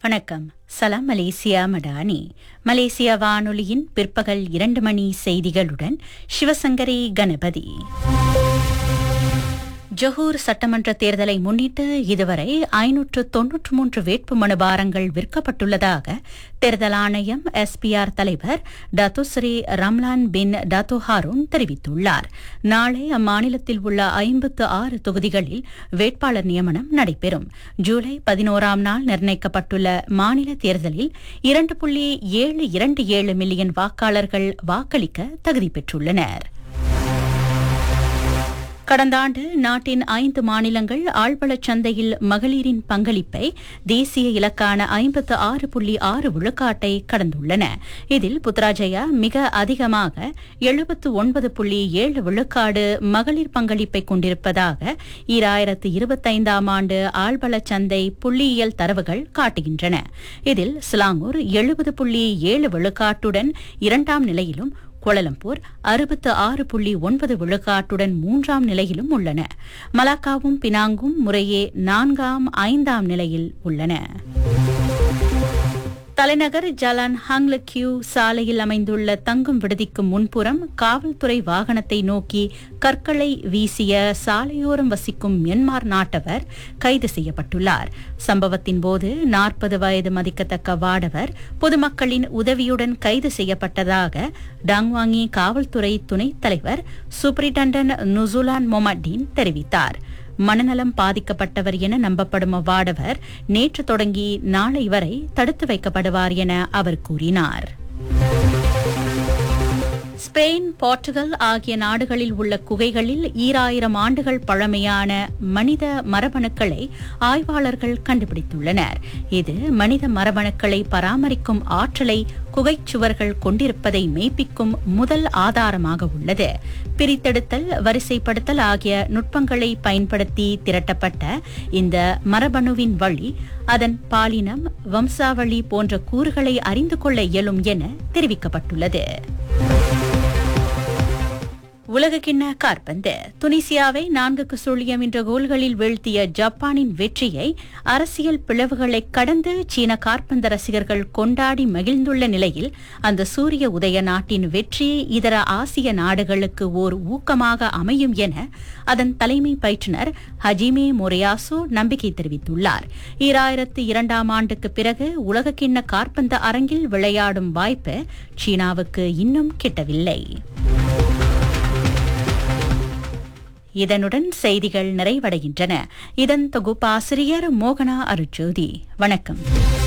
வணக்கம் சலாம் Malaysia Madani Malaysia வானொலியின் பிற்பகல் இரண்டு மணி செய்திகளுடன் சிவசங்கரி கணபதி ஜொஹூர் சட்டமன்ற தேர்தலை முன்னிட்டு இதுவரை ஐநூற்று தொன்னூற்று மூன்று வேட்புமனு பாரங்கள் விற்கப்பட்டுள்ளதாக தேர்தல் ஆணையம் எஸ்பிஆர் தலைவர் Datuk Seri Ramlan bin Datuk Harun தெரிவித்துள்ளார் நாளை அம்மாநிலத்தில் உள்ள ஐம்பத்து ஆறு தொகுதிகளில் வேட்பாளர் நியமனம் நடைபெறும் ஜூலை பதினோராம் நாள் நிர்ணயிக்கப்பட்டுள்ள மாநில தேர்தலில் இரண்டு புள்ளி ஏழு இரண்டு ஏழு மில்லியன் வாக்காளர்கள் வாக்களிக்க தகுதி பெற்றுள்ளனர் கடந்த ஆண்டு நாட்டின் ஐந்து மாநிலங்கள் ஆழ்வளச் சந்தையில் மகளிரின் பங்களிப்பை தேசிய இலக்கான ஐம்பத்து ஆறு புள்ளி ஆறு விழுக்காட்டை கடந்துள்ளன இதில் புத்ராஜயா மிக அதிகமாக எழுபத்து ஒன்பது புள்ளி ஏழு விழுக்காடு மகளிர் பங்களிப்பை கொண்டிருப்பதாக ஈராயிரத்து இருபத்தைந்தாம் ஆண்டு ஆழ்வளச் சந்தை புள்ளியியல் தரவுகள் காட்டுகின்றன இதில் சிலாங்கூர் எழுபது புள்ளி ஏழு விழுக்காட்டுடன் இரண்டாம் நிலையிலும் கோலலம்பூர் அறுபத்து ஆறு புள்ளி ஒன்பது விழுக்காட்டுடன் மூன்றாம் நிலையிலும் உள்ளன மலாக்காவும் பினாங்கும் முறையே நான்காம் ஐந்தாம் நிலையில் உள்ளன தலைநகர் ஜலான் ஹாங்லக்யூ சாலையில் அமைந்துள்ள தங்கும் விடுதிக்கு முன்புறம் காவல்துறை வாகனத்தை நோக்கி கற்களை வீசிய சாலையோரம் வசிக்கும் மியன்மார் நாட்டவர் கைது செய்யப்பட்டுள்ளார் சம்பவத்தின் போது நாற்பது வயது மதிக்கத்தக்க வாடவர் பொதுமக்களின் உதவியுடன் கைது செய்யப்பட்டதாக டாங்வாங்கி காவல்துறை துணைத் தலைவர் சூப்பரிண்டன்டன் நுசுலான் மொமட்டீன் தெரிவித்தார் மனநலம் பாதிக்கப்பட்டவர் என நம்பப்படும் அவ்வாடவர் நேற்று தொடங்கி நாளை வரை தடுத்து வைக்கப்படுவார் என அவர் கூறினார் ஸ்பெயின் போர்ச்சுகல் ஆகிய நாடுகளில் உள்ள குகைகளில் ஈராயிரம் ஆண்டுகள் பழமையான மனித மரபணுக்களை ஆய்வாளர்கள் கண்டுபிடித்துள்ளனர் இது மனித மரபணுக்களை பராமரிக்கும் ஆற்றலை குகைச்சுவர்கள் கொண்டிருப்பதை மெய்ப்பிக்கும் முதல் ஆதாரமாக உள்ளது பிரித்தெடுத்தல் வரிசைப்படுத்தல் ஆகிய நுட்பங்களை பயன்படுத்தி திரட்டப்பட்ட இந்த மரபணுவின் வழி அதன் பாலினம் வம்சாவளி போன்ற கூறுகளை அறிந்து கொள்ள இயலும் என தெரிவிக்கப்பட்டுள்ளது உலகக்கிண்ண காற்பந்து துனிசியாவை நான்குக்கு சுழியம் என்ற கோல்களில் வீழ்த்திய ஜப்பானின் வெற்றியை அரசியல் பிளவுகளை கடந்து சீன காற்பந்து ரசிகர்கள் கொண்டாடி மகிழ்ந்துள்ள நிலையில் அந்த சூரிய உதய நாட்டின் வெற்றி இதர ஆசிய நாடுகளுக்கு ஓர் ஊக்கமாக அமையும் என அதன் தலைமை பயிற்றுநர் ஹஜிமே மொரியாசு நம்பிக்கை தெரிவித்துள்ளார் ஈராயிரத்து இரண்டாம் ஆண்டுக்கு பிறகு உலகக்கிண்ண காற்பந்து அரங்கில் விளையாடும் வாய்ப்பு சீனாவுக்கு இன்னும் கிட்டவில்லை இதனுடன் செய்திகள் நிறைவடைகின்றன இதன் தொகுப்பாசிரியர் மோகனா அருஜோதி வணக்கம்